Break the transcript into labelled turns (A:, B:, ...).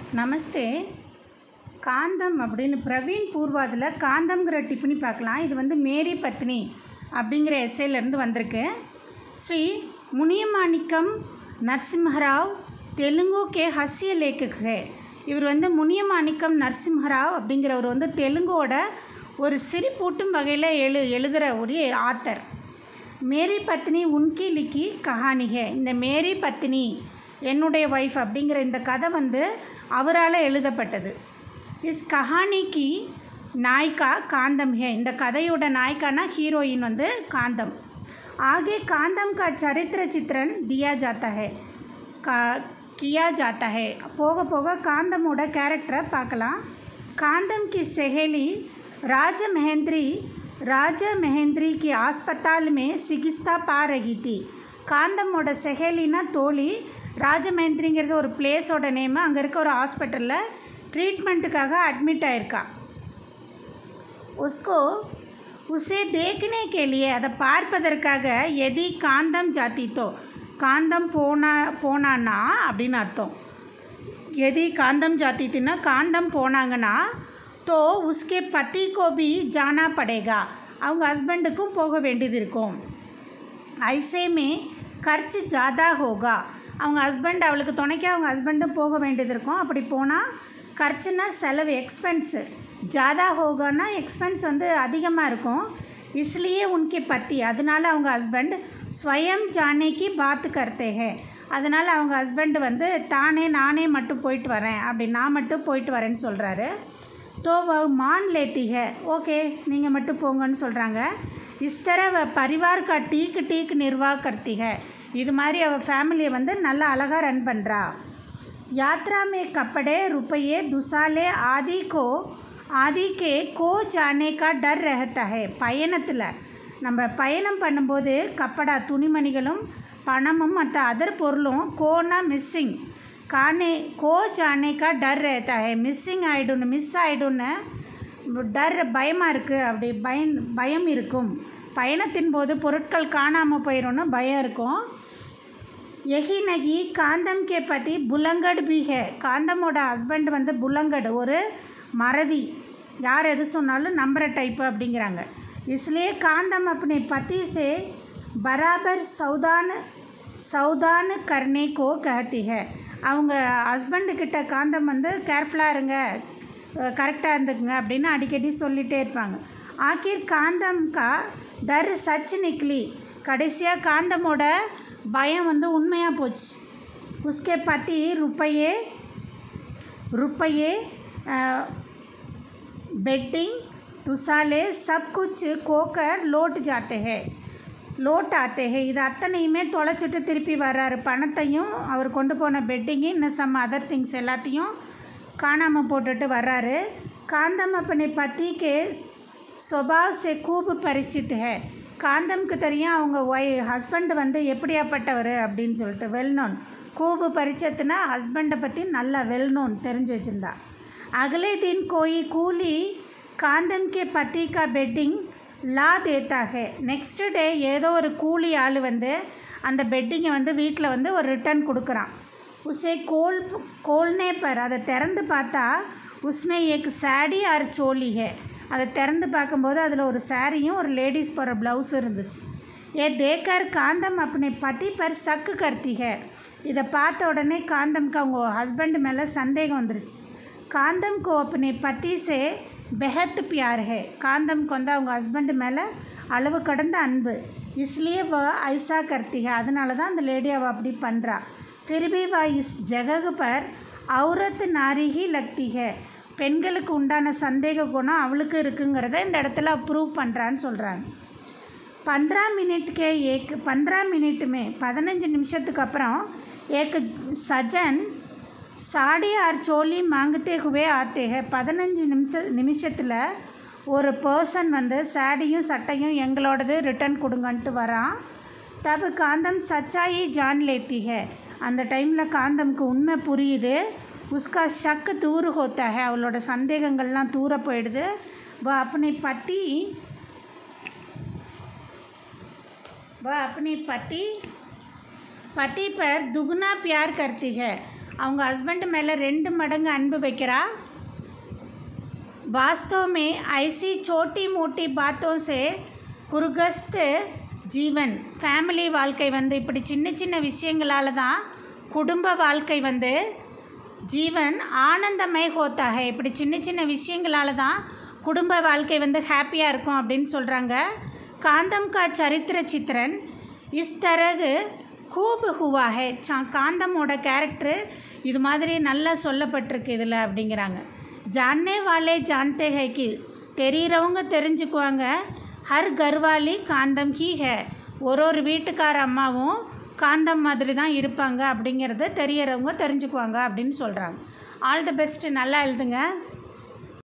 A: நமஸ்தே காந்தம் அப்படின்னு பிரவீன் பூர்வாதில் காந்தம்ங்கிற டிப்பனி பார்க்கலாம் இது வந்து மேரி பத்னி அப்படிங்கிற எஸ்ஏலேருந்து வந்திருக்கு ஸ்ரீ முனியமாணிக்கம் நரசிம்மராவ் தெலுங்கு கே ஹஸ்ய லேखक है இவர் வந்து முனியமாணிக்கம் நரசிம்மராவ் அப்படிங்கிறவர் வந்து தெலுங்கோட ஒரு சிரிப்பூட்டும் வகையில் எழு எழுதுகிற ஒரு ஆத்தர் மேரி பத்னி உன்கி லிக்கி கஹானி ஹே இந்த மேரி பத்னி என்னுடைய ஒய்ஃப் அப்படிங்கிற இந்த கதை வந்து அவரால் எழுதப்பட்டது இஸ் கஹானிக்கு நாய்க்கா காந்தம் ஹே இந்த கதையோட நாய்க்கானா ஹீரோயின் வந்து காந்தம் ஆகே காந்தம் கா சரித்திர சித்திரன் தியா ஜாத்தா ஹே கா கியா ஜாத்தா ஹே போக போக காந்தமோட கேரக்டரை பார்க்கலாம் कांदम की सहेली राज महेंद्री राज महेंद्री की अस्पताल में चिकित्सा पा रही थी காந்தமோட செஹேலினா தோழி ராஜமேந்திரிங்கிறது ஒரு பிளேஸோட நேமு அங்கே இருக்க ஒரு ஹாஸ்பிட்டலில் ட்ரீட்மெண்ட்டுக்காக அட்மிட் ஆயிருக்கா உஸ்கோ உசே தேக்கனே கேலியே அதை பார்ப்பதற்காக எதி காந்தம் ஜாத்தித்தோ காந்தம் போனா போனான்னா அப்படின்னு அர்த்தம் எதி காந்தம் ஜாத்தித்துனா காந்தம் போனாங்கன்னா தோ உஸ்கே பத்தி கோ பி ஜானா படேகா அவங்க ஹஸ்பண்டுக்கும் போக வேண்டியது இருக்கும் ஐசேமே கர்ச்சு ஜாதா ஹோகா அவங்க ஹஸ்பண்ட் அவளுக்கு துணைக்க அவங்க ஹஸ்பண்டும் போக வேண்டியது இருக்கும் அப்படி போனால் கர்ச்சுனா செலவு எக்ஸ்பென்ஸு ஜாதா ஹோகான்னா எக்ஸ்பென்ஸ் வந்து அதிகமாக இருக்கும் இஸ்லியே உன்கே பத்தி அதனால அவங்க ஹஸ்பண்ட் ஸ்வயம் ஜானேக்கு பாத்து கர்த்தே ஹே அதனால் அவங்க ஹஸ்பண்ட் வந்து தானே நானே மட்டும் போயிட்டு வரேன் அப்படி நான் மட்டும் போயிட்டு வரேன்னு சொல்கிறாரு தோ வ மான் லேத்தி ஹே ஓகே நீங்கள் மட்டும் போங்கன்னு சொல்கிறாங்க இஸ் தர வ பரிவார் கா டீக்கு டீக்கு நிர்வாக கர்த்தி ஹே இது மாதிரி அவள் ஃபேமிலியை வந்து நல்லா அழகாக ரன் பண்ணுறா यात्रा में कपड़े रुपये दुसाले आदि को आदि के को जाने का डर रहता है பயணத்தில் நம்ம பயணம் பண்ணும்போது கப்படா துணிமணிகளும் பணமும் மற்ற அதர் பொருளும் கோனா மிஸ்ஸிங் கானே கோ ஜானே கா டர் रहता है மிஸ்ஸிங் ஆகிடும்னு மிஸ் ஆகிடும்னு டர் பயமாக இருக்குது அப்படி பயம் பயம் இருக்கும் பயணத்தின் போது பொருட்கள் காணாமல் போயிடும்னு பயம் இருக்கும் यही नहीं காந்தம் கே பதி புலங்கட் பி ஹே காந்தமோட ஹஸ்பண்ட் வந்து புலங்கட் ஒரு மறதி யார் எது சொன்னாலும் நம்புகிற டைப்பு அப்படிங்கிறாங்க इसलिए காந்தம் अपने पति से बराबर सौदान सौदान करने को कहती है அவங்க ஹஸ்பண்டு கிட்ட காந்தம் வந்து கேர்ஃபுல்லாக இருங்க கரெக்டாக இருந்துக்குங்க அப்படின்னு அடிக்கடி சொல்லிகிட்டே இருப்பாங்க ஆக்கிர் காந்தம் கா டர் சச் நிக்லி கடைசியாக காந்தமோட பயம் வந்து உண்மையாக போச்சு உஸ்கே பத்தி रुपये रुपये बेटिंग துசாலே சப் குச் கோக்கர் லோட் ஜாத்தே ஹே லோட் ஆத்தே ஹே இது அத்தனையுமே தொலைச்சிட்டு திருப்பி வர்றாரு பணத்தையும் அவர் கொண்டு போன பெட்டிங்கு இன்னும் சம் அதர் திங்ஸ் எல்லாத்தையும் காணாமல் போட்டுட்டு வர்றாரு காந்தம் அப்பனே பத்திக்கு சுபாவ் சே கூப் பரிச்சிட்டு ஹே காந்தம்க்கு தெரியும் அவங்க ஒய் ஹஸ்பண்ட் வந்து எப்படியாப்பட்டவர் அப்படின்னு சொல்லிட்டு வெல் நோன் கூபு பரிச்சத்துனா ஹஸ்பண்டை பற்றி நல்லா வெல் நோன் தெரிஞ்சு வச்சுருந்தா அகலே தின் கோயி கூலி காந்தம் கே பத்தி கா பெட்டிங் லா தேத்தா ஹே நெக்ஸ்ட் டே ஏதோ ஒரு கூலி ஆள் வந்து அந்த பெட்டிங்கை வந்து வீட்டில் வந்து ஒரு ரிட்டர்ன் கொடுக்குறான் உசே கோல் கோல்னே பர் அதை திறந்து பார்த்தா உஸ்மே ஏக் சாடி ஆர் சோலி ஹே அதை திறந்து பார்க்கும்போது அதில் ஒரு சாரியும் ஒரு லேடிஸ் போகிற ப்ளவுஸும் இருந்துச்சு ஏ தேக்கர் காந்தம் அப்பனே பத்தி பர் சக்கு கர்த்தி ஹே இதை பார்த்த உடனே காந்தம்க்கு அவங்க ஹஸ்பண்ட் மேலே சந்தேகம் வந்துருச்சு காந்தம்க்கு அப்பனே பத்தி சே பெஹத் பியார் ஹே காந்தம்க்கு வந்து அவங்க ஹஸ்பண்ட் மேலே அளவு கடந்த அன்பு இஸ்லியே வ ஐசா கர்த்தி ஹே அதனால தான் அந்த லேடி அவள் அப்படி பண்ணுறா திரும்பி வா இஸ் ஜககு பர் அவுரத் நாரிகி லக்தி ஹே பெண்களுக்கு உண்டான சந்தேக குணம் அவளுக்கு இருக்குங்கிறத இந்த இடத்துல ப்ரூவ் பண்ணுறான்னு சொல்கிறாங்க பந்திரா மினிட்கே ஏக் பந்திரா மினிட்டுமே பதினஞ்சு நிமிஷத்துக்கு அப்புறம் ஏக் சஜன் சாடி ஆர் சோலி மாங்கத்தே ஹுவே ஆத்தே ஹே பதினஞ்சு நிமிஷ நிமிஷத்தில் ஒரு பர்சன் வந்து சாடியும் சட்டையும் எங்களோடது ரிட்டர்ன் கொடுங்கன்ட்டு வரான் தபு காந்தம் சச்சாயி ஜான் லேத்தி ஹே அந்த டைமில் காந்தம்க்கு உண்மை புரியுது உஸ்கா ஷக்கு தூர் ஹோத்தா ஹே அவளோட சந்தேகங்கள்லாம் தூர போயிடுது வ அப்பனை பற்றி वह अपने पति पति पर दुगना प्यार करती है அவங்க ஹஸ்பண்ட் மேலே ரெண்டு மடங்கு அன்பு வைக்கிறா वास्तव में ऐसी छोटी मोटी बातों से குருகஸ்த் ஜீவன் ஃபேமிலி வாழ்க்கை வந்து இப்படி சின்ன சின்ன விஷயங்களால தான் குடும்ப வாழ்க்கை வந்து ஜீவன் ஆனந்தமய ஹோத்தா ஹை இப்படி சின்ன சின்ன விஷயங்களால தான் குடும்ப வாழ்க்கை வந்து ஹாப்பியாக இருக்கும் அப்படின்னு சொல்கிறாங்க காந்தம் கா சரித்திர சித்திரன் இஸ் தரகு கூப் ஹுவா ஹே சா காந்தமோட கேரக்டரு இது மாதிரி நல்லா சொல்லப்பட்டிருக்கு இதில் அப்படிங்கிறாங்க ஜானே வாலே ஜான்தே ஹை கி தெரிகிறவங்க தெரிஞ்சுக்குவாங்க ஹர் கர்வாலி காந்தம் ஹீ ஹே ஒரு ஒரு வீட்டுக்கார அம்மாவும் காந்தம் மாதிரி தான் இருப்பாங்க அப்படிங்கிறத தெரியறவங்க தெரிஞ்சுக்குவாங்க அப்படின்னு சொல்கிறாங்க ஆல் தி பெஸ்ட் நல்லா எழுதுங்க